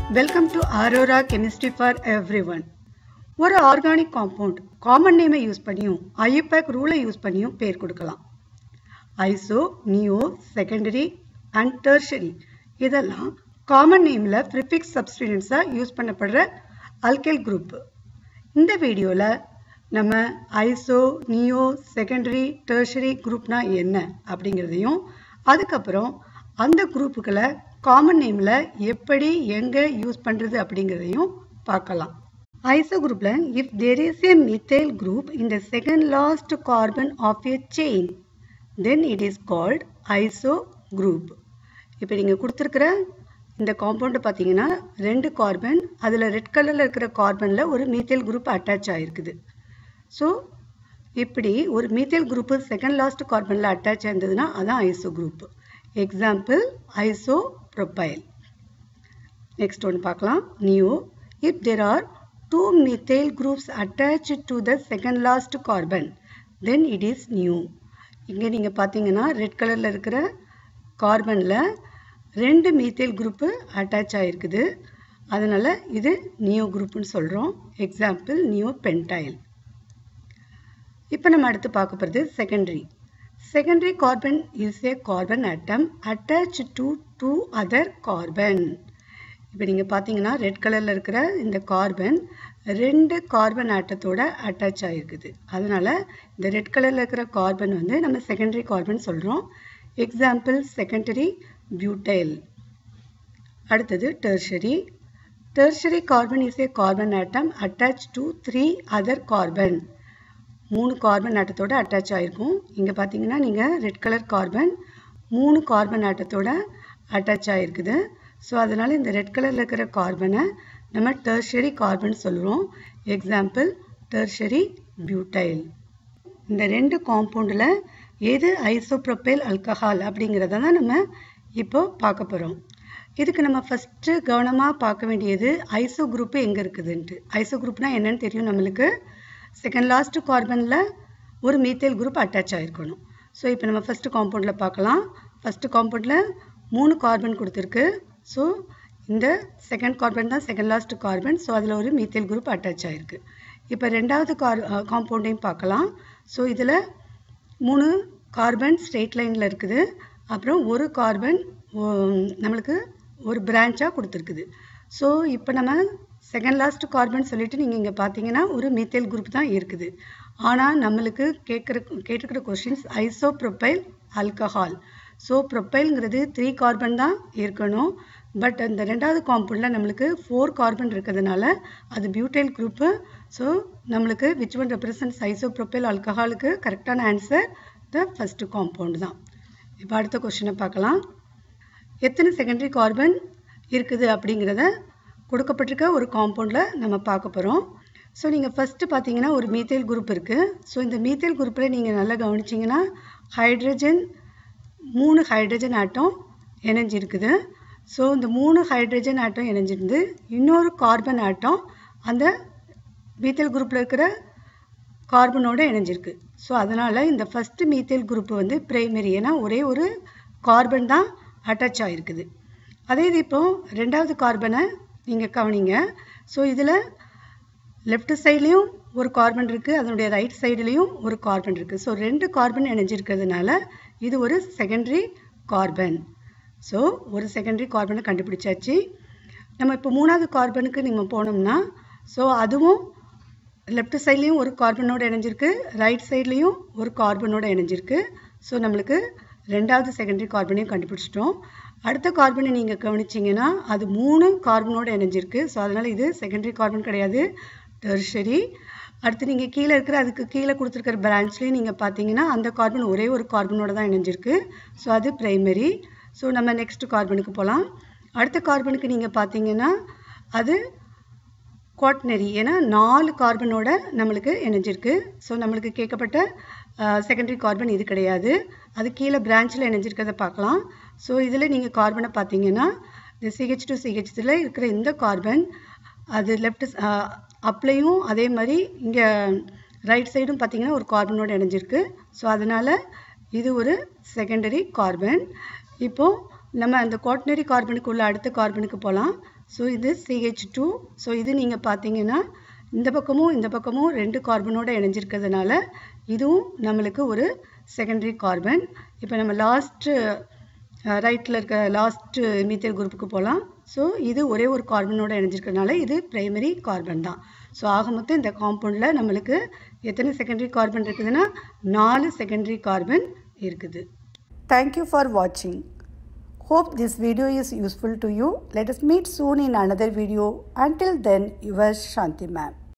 Welcome to Aurora chemistry for everyone ஒரு organic compound common நேமை use பண்ணியும் IUPAC ரூலை யூஸ் பண்ணியும் பேர் கொடுக்கலாம் iso neo secondary and tertiary இதெல்லாம் காமன் நேமில் ப்ரிஃபிக்ஸ் சப்ஸ்டிடென்ட்ஸாக யூஸ் பண்ணப்படுற அல்கைல் குரூப் இந்த வீடியோவில் நம்ம ஐசோ நியோ செகண்டரி டெர்ஷரி குரூப்னா என்ன அப்படிங்கிறதையும் அதுக்கப்புறம் அந்த குரூப்புகளை காமன் நேமில் எப்படி எங்கே யூஸ் பண்ணுறது அப்படிங்கிறதையும் பார்க்கலாம் ஐசோ குரூப்பில் if there is a methyl group in the second last carbon of a chain then it is called iso group இப்போ நீங்கள் கொடுத்துருக்கிற இந்த காம்பவுண்டு பார்த்தீங்கன்னா ரெண்டு கார்பன் அதில் ரெட் கலரில் இருக்கிற கார்பனில் ஒரு மீத்தேல் குரூப் அட்டாச் ஆகிருக்குது ஸோ இப்படி ஒரு மீத்தேல் குரூப்பு செகண்ட் லாஸ்ட் கார்பனில் அட்டாச் ஆயிருந்ததுன்னா அதான் iso group example iso propyl next ஒன்று பார்க்கலாம் neo if there are two methyl groups attach to the second last carbon then it is neo இங்கே நீங்கள் பார்த்தீங்கன்னா ரெட் கலரில் இருக்கிற கார்பனில் ரெண்டு மீத்தேல் குரூப்பு அட்டாச் ஆகிருக்குது அதனால் இது நியூ குரூப்னு சொல்கிறோம் எக்ஸாம்பிள் நியூ பென்டைல் இப்போ நம்ம அடுத்து பார்க்க போகிறது secondary secondary carbon is a carbon atom attach to two other carbon இப்போ நீங்கள் பார்த்தீங்கன்னா ரெட் கலரில் இருக்கிற இந்த கார்பன் ரெண்டு கார்பன் ஆட்டத்தோட அட்டாச் ஆகிருக்குது அதனால் இந்த ரெட் கலரில் இருக்கிற கார்பன் வந்து நம்ம செகண்டரி கார்பன் சொல்கிறோம் எக்ஸாம்பிள் செகண்டரி பியூட்டைல் அடுத்தது tertiary tertiary carbon is a carbon atom attach to three other carbon மூணு கார்பன் ஆட்டத்தோட அட்டாச் ஆகிருக்கும் இங்கே பார்த்தீங்கன்னா நீங்கள் ரெட் கலர் கார்பன் மூணு கார்பன் ஆட்டத்தோட அட்டாச் ஆகிருக்குது ஸோ அதனால் இந்த ரெட் கலரில் இருக்கிற கார்பனை நம்ம டெர்ஷரி கார்பன் சொல்லுவோம் எக்ஸாம்பிள் டெர்ஷரி பியூட்டைல் இந்த ரெண்டு காம்பவுண்டில் எது ஐசோப்ரோபைல் அல்கஹால் அப்படிங்கிறத தான் நம்ம இப்போ பார்க்க போகிறோம் இதுக்கு நம்ம ஃபஸ்ட்டு கவனமாக பார்க்க வேண்டியது ஐசோ குரூப்பு எங்கே இருக்குதுன்ட்டு ஐசோ குரூப்னா என்னன்னு தெரியும் நம்மளுக்கு செகண்ட் லாஸ்ட் கார்பனில் ஒரு மீத்தேல் குரூப் அட்டாச் ஆகிருக்கணும் ஸோ இப்போ நம்ம ஃபஸ்ட்டு காம்பவுண்டில் பார்க்கலாம் ஃபஸ்ட்டு காம்பவுண்டில் மூணு கார்பன் கொடுத்துருக்கு ஸோ இந்த செகண்ட் கார்பன் தான் செகண்ட் லாஸ்ட் கார்பன் ஸோ அதில் ஒரு மீத்தேல் குரூப் அட்டாச் ஆகிருக்கு இப்போ ரெண்டாவது கார் காம்பவுண்டையும் பார்க்கலாம் ஸோ இதில் மூணு கார்பன் ஸ்ட்ரெயிட் லைனில் இருக்குது அப்புறம் ஒரு கார்பன் நம்மளுக்கு ஒரு பிரான்ச்சாக கொடுத்துருக்குது ஸோ இப்போ நம்ம செகண்ட் லாஸ்ட் கார்பன் சொல்லிட்டு நீங்கள் இங்கே பார்த்தீங்கன்னா ஒரு மீத்தேல் குரூப் தான் இருக்குது ஆனால் நம்மளுக்கு கேட்குற கேட்டுக்கிற questions iso propyl alcohol so ப்ரொப்பைல்ங்கிறது த்ரீ கார்பன் தான் இருக்கணும் பட் அந்த ரெண்டாவது காம்பவுண்டில் நம்மளுக்கு ஃபோர் கார்பன் இருக்கிறதுனால அது பியூட்டைல் குரூப்பு ஸோ நம்மளுக்கு which one represents iso propyl ஆல்கஹாலுக்கு கரெக்டான ஆன்சர் த ஃபஸ்ட்டு காம்பவுண்டு தான் இப்போ அடுத்த கொஷினை பார்க்கலாம் எத்தனை செகண்டரி கார்பன் இருக்குது அப்படிங்கிறத கொடுக்கப்பட்டிருக்க ஒரு காம்பவுண்டில் நம்ம பார்க்க போகிறோம் ஸோ நீங்கள் ஃபஸ்ட்டு பார்த்தீங்கன்னா ஒரு மீத்தேல் குரூப் இருக்குது ஸோ இந்த மீத்தேல் குரூப்பில் நீங்கள் நல்லா கவனிச்சிங்கன்னா ஹைட்ரஜன் மூணு ஹைட்ரஜன் ஆட்டம் இணைஞ்சிருக்குது ஸோ இந்த மூணு ஹைட்ரஜன் ஆட்டம் இணைஞ்சிருந்து இன்னொரு கார்பன் ஆட்டம் அந்த மீத்தேல் குரூப்பில் இருக்கிற கார்பனோட இணைஞ்சிருக்கு ஸோ அதனால் இந்த ஃபஸ்ட்டு மீத்தேல் குரூப் வந்து பிரைமரி ஏன்னா ஒரே ஒரு கார்பன் தான் அட்டாச் ஆகிருக்குது அதே இது இப்போ ரெண்டாவது கார்பனை நீங்கள் கவனிங்க ஸோ இதில் லெஃப்ட் சைட்லேயும் ஒரு கார்பன் இருக்குது அதனுடைய ரைட் சைடுலேயும் ஒரு கார்பன் இருக்குது ஸோ ரெண்டு கார்பன் இணைஞ்சிருக்கிறதுனால இது ஒரு செகண்டரி கார்பன் ஸோ ஒரு செகண்டரி கார்பனை கண்டுபிடிச்சாச்சு நம்ம இப்போ மூணாவது கார்பனுக்கு நம்ம போனோம்னா ஸோ அதுவும் லெஃப்ட் சைட்லேயும் ஒரு கார்பனோட இணைஞ்சிருக்கு ரைட் சைட்லேயும் ஒரு கார்பனோட இணைஞ்சிருக்கு ஸோ நம்மளுக்கு ரெண்டாவது செகண்டரி கார்பனையும் கண்டுபிடிச்சிட்டோம் அடுத்த கார்பனை நீங்கள் கவனிச்சிங்கன்னா அது மூணு கார்பனோட இணைஞ்சிருக்கு ஸோ அதனால் இது செகண்டரி கார்பன் கிடையாது டெர்ஷரி அடுத்து நீங்கள் கீழே இருக்கிற அதுக்கு கீழே கொடுத்துருக்கிற பிரான்ச்லேயும் நீங்கள் பார்த்தீங்கன்னா அந்த கார்பன் ஒரே ஒரு கார்பனோட தான் இணைஞ்சிருக்கு ஸோ அது பிரைமரி ஸோ நம்ம நெக்ஸ்ட் கார்பனுக்கு போகலாம் அடுத்த கார்பனுக்கு நீங்கள் பார்த்தீங்கன்னா அது குவாட்னரி ஏன்னா நாலு கார்பனோட நம்மளுக்கு இணைஞ்சிருக்கு ஸோ நம்மளுக்கு கேட்கப்பட்ட செகண்டரி கார்பன் இது கிடையாது அது கீழே பிரான்ச்சில் இணைஞ்சிருக்கிறத பார்க்கலாம் ஸோ இதில் நீங்கள் கார்பனை பார்த்தீங்கன்னா இந்த சிஹெச் டு சிஹெச்சில் இருக்கிற இந்த கார்பன் அது லெஃப்ட் அப்லையும் அதே மாதிரி இங்கே ரைட் சைடும் பார்த்தீங்கன்னா ஒரு கார்பனோட இணைஞ்சிருக்கு ஸோ அதனால் இது ஒரு செகண்டரி கார்பன் இப்போது நம்ம அந்த குவாட்டனரி கார்பனுக்கு உள்ள அடுத்த கார்பனுக்கு போகலாம் ஸோ இது சிஹெச் டூ ஸோ இது நீங்கள் பார்த்தீங்கன்னா இந்த பக்கமும் இந்த பக்கமும் ரெண்டு கார்பனோட இணைஞ்சிருக்கிறதுனால இதுவும் நம்மளுக்கு ஒரு செகண்டரி கார்பன் இப்போ நம்ம லாஸ்ட்டு ரைட்டில் இருக்க லாஸ்ட்டு மீத்தேல் குரூப்புக்கு போகலாம் ஸோ இது ஒரே ஒரு கார்பனோட இணைஞ்சிருக்கிறதுனால இது பிரைமரி கார்பன் தான் ஸோ ஆக மொத்தம் இந்த காம்பவுண்டில் நம்மளுக்கு எத்தனை செகண்டரி கார்பன் இருக்குதுன்னா நாலு செகண்டரி கார்பன் இருக்குது தேங்க்யூ ஃபார் வாட்சிங் Hope this video is useful to you. Let us meet soon in another video. Until then, yours Shanti ma'am.